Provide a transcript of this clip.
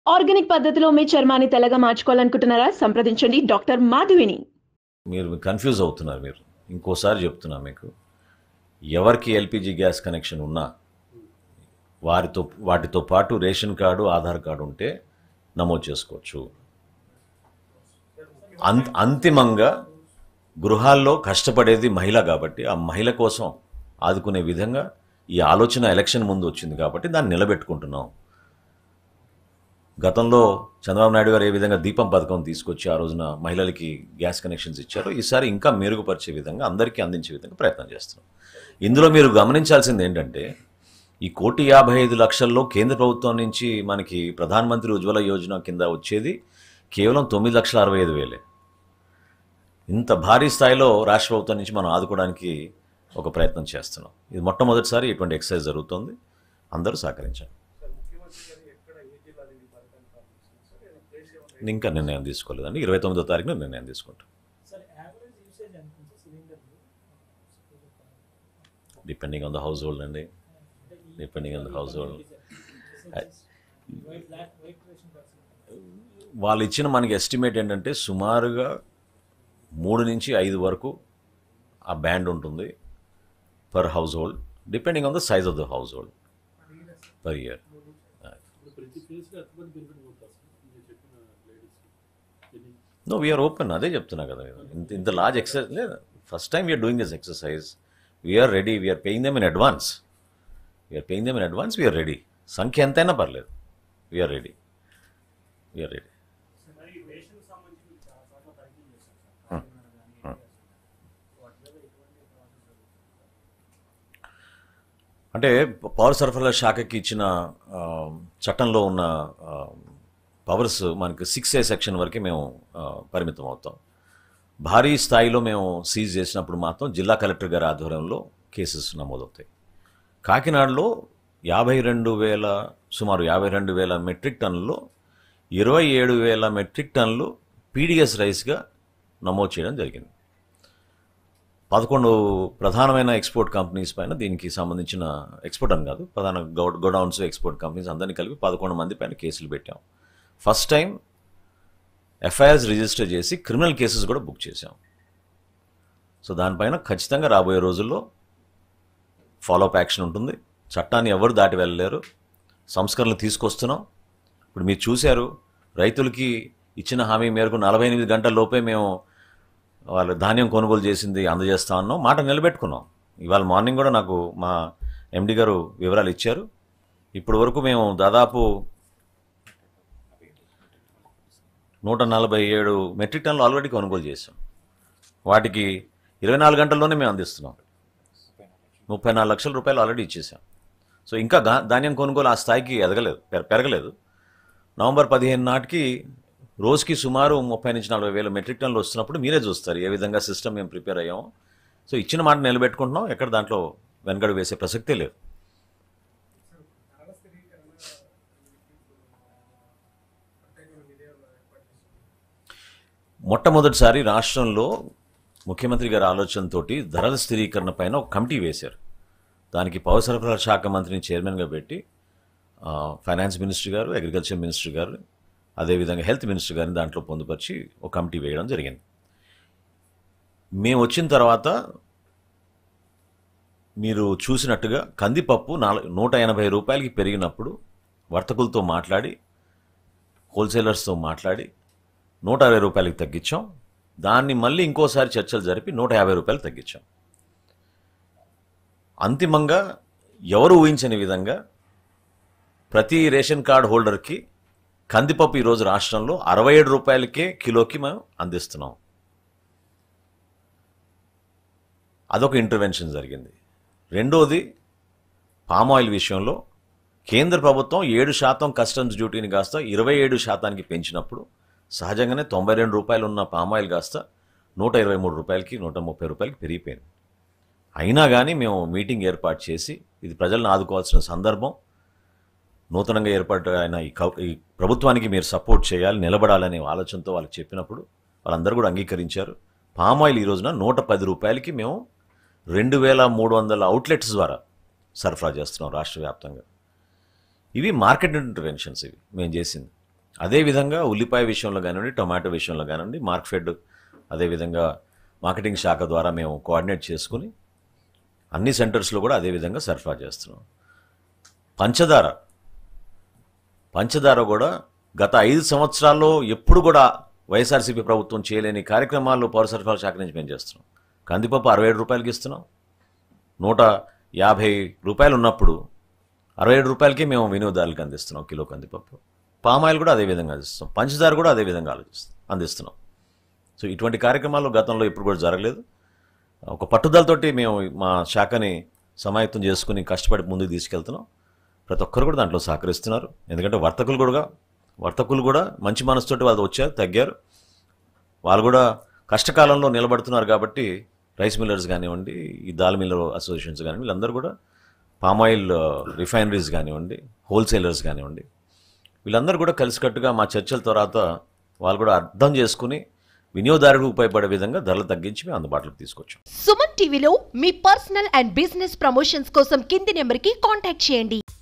organic పద్ధతిలో మీ చర్మాన్ని తెల్లగా మార్చుకోవాలనుకుంటున్నారా సంప్రదించండి డాక్టర్ మాధవిని మీరు కన్ఫ్యూజ్ అవుతున్నారు మీరు ఇంకోసారి చెప్తున్నా మీకు ఎవరికి ఎల్పిజి గ్యాస్ కనెక్షన్ ఉన్నా వారితో వాటితో పాటు రేషన్ కార్డు ఆధార్ కార్డు ఉంటే నమోదు చేసుకోవచ్చు అంత అంతిమంగా గృహాల్లో కష్టపడేది మహిళ కాబట్టి ఆ మహిళ కోసం ఆదుకునే విధంగా ఈ ఆలోచన ఎలక్షన్ ముందు వచ్చింది కాబట్టి దాన్ని నిలబెట్టుకుంటున్నాం గతంలో చంద్రబాబు నాయుడు గారు ఏ విధంగా దీపం పథకం తీసుకొచ్చి ఆ రోజున మహిళలకి గ్యాస్ కనెక్షన్స్ ఇచ్చారో ఈసారి ఇంకా మెరుగుపరిచే విధంగా అందరికీ అందించే విధంగా ప్రయత్నం చేస్తున్నాం ఇందులో మీరు గమనించాల్సింది ఏంటంటే ఈ కోటి యాభై ఐదు లక్షల్లో కేంద్ర ప్రభుత్వం నుంచి మనకి ప్రధానమంత్రి ఉజ్వల యోజన కింద వచ్చేది కేవలం తొమ్మిది లక్షల అరవై ఐదు వేలే ఇంత భారీ స్థాయిలో రాష్ట్ర ప్రభుత్వం నుంచి మనం ఆదుకోవడానికి ఒక ప్రయత్నం చేస్తున్నాం ఇది మొట్టమొదటిసారి ఇటువంటి ఎక్సర్సైజ్ జరుగుతుంది అందరూ సహకరించాలి ఇంకా నిర్ణయం తీసుకోలేదండి ఇరవై తొమ్మిదో తారీఖున నిర్ణయం తీసుకుంటాం సార్ యావరేజ్ యూసేజ్ ఎంత ఉంది sir cylinder depending on the household అండి depending on the household white black white ration cards వాళ్ళు ఇచ్చిన మనకి ఎస్టిమేట్ ఏంటంటే సుమారుగా మూడు నుంచి ఐదు వరకు ఆ బ్యాండ్ ఉంటుంది per household depending on the size of the household per year ఇప్పుడు ప్రతి ఫేజ్గా ఎంతమంది బెనిఫిట్ పొందుతారు సార్ మీరు చెప్పిన లేడీస్కి ఎన్ని నో వీఆర్ ఓపెన్ అదే చెప్తున్నా కదా ఇంత ఇంత లార్జ్ ఎక్సర్సైజ్ లేదు first time we're doing this exercise we're ready we're paying them in advance we're paying them in advance we're ready సంఖ్య ఎంతైనా పర్లేదు వీఆర్ రెడీ వీఆర్ రెడీ మరి రేషన్ సంబంధించి మీరు చాలా చోట్ల తనిఖీ చేశారు సార్ కాకినాడ కానీ వాటి మీద ఎటువంటి ప్రాసెస్ జరుగుతుంది అంటే పౌర సరఫరాల శాఖకి ఇచ్చిన ఆ, చట్టంలో ఉన్న ఆ, పవర్స్ మనకి సిక్స్ ఏ సెక్షన్ వరకే మేము ఆ, పరిమితం అవుతాం భారీ స్థాయిలో మేము సీజ్ చేసినప్పుడు మాత్రం జిల్లా కలెక్టర్ గారి ఆధ్వర్యంలో కేసెస్ నమోదవుతాయి కాకినాడలో యాభై రెండు వేల సుమారు యాభై రెండు వేల మెట్రిక్ టన్నుల్లో ఇరవై ఏడు వేల మెట్రిక్ టన్నులు పీడిఎస్ రైస్గా నమోదు చేయడం జరిగింది పదకొండు ప్రధానమైన ఎక్స్పోర్ట్ కంపెనీస్ పైన దీనికి సంబంధించిన ఎక్స్పోర్ట్ అని కాదు ప్రధాన గౌ గోడౌన్స్ ఎక్స్పోర్ట్ కంపెనీస్ అందరినీ కలిపి పదకొండు మంది పైన కేసులు పెట్టాం ఫస్ట్ టైం ఎఫ్ఐఆర్స్ రిజిస్టర్ చేసి క్రిమినల్ కేసెస్ కూడా బుక్ చేశాం సో దానిపైన ఖచ్చితంగా రాబోయే రోజుల్లో ఫాలోఅప్ యాక్షన్ ఉంటుంది చట్టాన్ని ఎవరు దాటి వెళ్ళలేరు సంస్కరణలు తీసుకొస్తున్నాం ఇప్పుడు మీరు చూశారు రైతులకి ఇచ్చిన హామీ మేరకు నలభై ఎనిమిది గంటల లోపే మేము వాళ్ళు ధాన్యం కొనుగోలు చేసింది అందజేస్తా ఉన్నాం మాట నిలబెట్టుకున్నాం ఇవాళ మార్నింగ్ కూడా నాకు మా ఎండి గారు వివరాలు ఇచ్చారు ఇప్పటి వరకు మేము దాదాపు నూట నలభై ఏడు మెట్రిక్ టన్నులు ఆల్రెడీ కొనుగోలు చేసాం వాటికి ఇరవై నాలుగు గంటల్లోనే మేము అందిస్తున్నాం ముప్పై నాలుగు లక్షల రూపాయలు ఆల్రెడీ ఇచ్చేసాం సో ఇంకా గా- ధాన్యం కొనుగోలు ఆ స్థాయికి ఎదగలేదు పెర- పెరగలేదు నవంబర్ పదిహేను నాటికి రోజుకి సుమారు ముప్పై నుంచి నలభై వేల మెట్రిక్ టన్నులు వస్తున్నప్పుడు మీరే చూస్తారు ఏ విధంగా సిస్టమ్ మేము ప్రిపేర్ అయ్యామో సో ఇచ్చిన మాట నిలబెట్టుకుంటున్నాం ఎక్కడ దాంట్లో వెనకడు వేసే ప్రసక్తే లేదు మొట్టమొదటిసారి రాష్ట్రంలో ముఖ్యమంత్రి గారి ఆలోచనతోటి ధరల స్థిరీకరణ పైన ఒక కమిటీ వేశారు దానికి పౌర సరఫరాల శాఖ మంత్రిని చైర్మన్గా పెట్టి ఆ, ఫైనాన్స్ మినిస్టర్ గారు అగ్రికల్చర్ మినిస్టర్ గారు అదేవిధంగా హెల్త్ మినిస్టర్ గారిని దాంట్లో పొందుపరిచి ఒక కమిటీ వేయడం జరిగింది మేము వచ్చిన తర్వాత మీరు చూసినట్టుగా కందిపప్పు నాలుగు నూట ఎనభై రూపాయలకి పెరిగినప్పుడు వర్తకులతో మాట్లాడి హోల్సేలర్స్తో మాట్లాడి నూట అరవై రూపాయలకి తగ్గించాం దాన్ని మళ్ళీ ఇంకోసారి చర్చలు జరిపి నూట యాభై రూపాయలు తగ్గించాం అంతిమంగా ఎవరు ఊహించని విధంగా ప్రతి రేషన్ కార్డ్ హోల్డర్కి కందిపప్పు ఈరోజు రాష్ట్రంలో అరవై ఏడు రూపాయలకే కిలోకి మేము అందిస్తున్నాం అదొక ఇంటర్వెన్షన్ జరిగింది రెండోది పామ్ ఆయిల్ విషయంలో కేంద్ర ప్రభుత్వం ఏడు శాతం కస్టమ్స్ డ్యూటీని కాస్త ఇరవై ఏడు శాతానికి పెంచినప్పుడు సహజంగానే తొంభై రెండు రూపాయలు ఉన్న పామ్ ఆయిల్ కాస్త నూట ఇరవై మూడు రూపాయలకి నూట ముప్పై రూపాయలకి పెరిగిపోయింది అయినా కానీ మేము మీటింగ్ ఏర్పాటు చేసి ఇది ప్రజలను ఆదుకోవాల్సిన సందర్భం నూతనంగా ఏర్పాటు అయిన ఈ కౌ- ఈ ప్రభుత్వానికి మీరు సపోర్ట్ చేయాలి నిలబడాలనే ఆలోచనతో వాళ్ళకి చెప్పినప్పుడు వాళ్ళందరూ కూడా అంగీకరించారు పామ్ ఆయిల్ ఈ రోజున నూట పది రూపాయలకి మేము రెండు వేల మూడు వందల అవుట్లెట్స్ ద్వారా సరఫరా చేస్తున్నాం రాష్ట్ర వ్యాప్తంగా ఇవి మార్కెట్ ఇంటర్వెన్షన్స్ ఇవి మేము చేసింది అదేవిధంగా ఉల్లిపాయ విషయంలో కానివ్వండి టొమాటో విషయంలో కానివ్వండి మార్క్ఫెడ్ అదేవిధంగా మార్కెటింగ్ శాఖ ద్వారా మేము కోఆర్డినేట్ చేసుకుని అన్ని సెంటర్స్లో కూడా అదేవిధంగా సరఫరా చేస్తున్నాం పంచదార పంచదార కూడా గత ఐదు సంవత్సరాల్లో ఎప్పుడు కూడా వైఎస్ఆర్సీపీ ప్రభుత్వం చేయలేని కార్యక్రమాల్లో పౌర సరఫరా శాఖ నుంచి మేము చేస్తున్నాం కందిపప్పు అరవై ఏడు రూపాయలకి ఇస్తున్నాం నూట యాభై రూపాయలు ఉన్నప్పుడు అరవై ఏడు రూపాయలకి మేము వినియోగదారులకు అందిస్తున్నాం కిలో కందిపప్పు పామాయిల్ కూడా అదే విధంగా అందిస్తాం పంచదార కూడా అదే విధంగా ఆలోచిస్తాం అందిస్తున్నాం సో ఇటువంటి కార్యక్రమాలు గతంలో ఇప్పుడు కూడా జరగలేదు ఒక పట్టుదలతోటి మేము మా శాఖని సమాయత్తం చేసుకుని కష్టపడి ముందుకు తీసుకెళ్తున్నాం ప్రతి ఒక్కరు కూడా దాంట్లో సహకరిస్తున్నారు ఎందుకంటే వర్తకులు కూడా వర్తకులు కూడా మంచి మనసుతోటి వాళ్ళు వచ్చారు తగ్గారు వాళ్ళు కూడా కష్టకాలంలో నిలబడుతున్నారు కాబట్టి రైస్ మిల్లర్స్ కానివ్వండి ఈ దాల్ మిల్లర్ అసోసియేషన్స్ కానివ్వండి వీళ్ళందరూ కూడా పామాయిల్ రిఫైనరీస్ కానివ్వండి హోల్సేలర్స్ కానివ్వండి వీళ్ళందరూ కూడా కలిసికట్టుగా మా చర్చల తర్వాత వాళ్ళు కూడా అర్థం చేసుకుని వినియోగదారుడికి ఉపయోగపడే విధంగా ధరలు తగ్గించి మేము అందుబాటులోకి తీసుకొచ్చాం సుమన్ టీవీలో మీ పర్సనల్ అండ్ బిజినెస్ ప్రమోషన్స్ కోసం కింది నెంబర్కి కాంటాక్ట్ చేయండి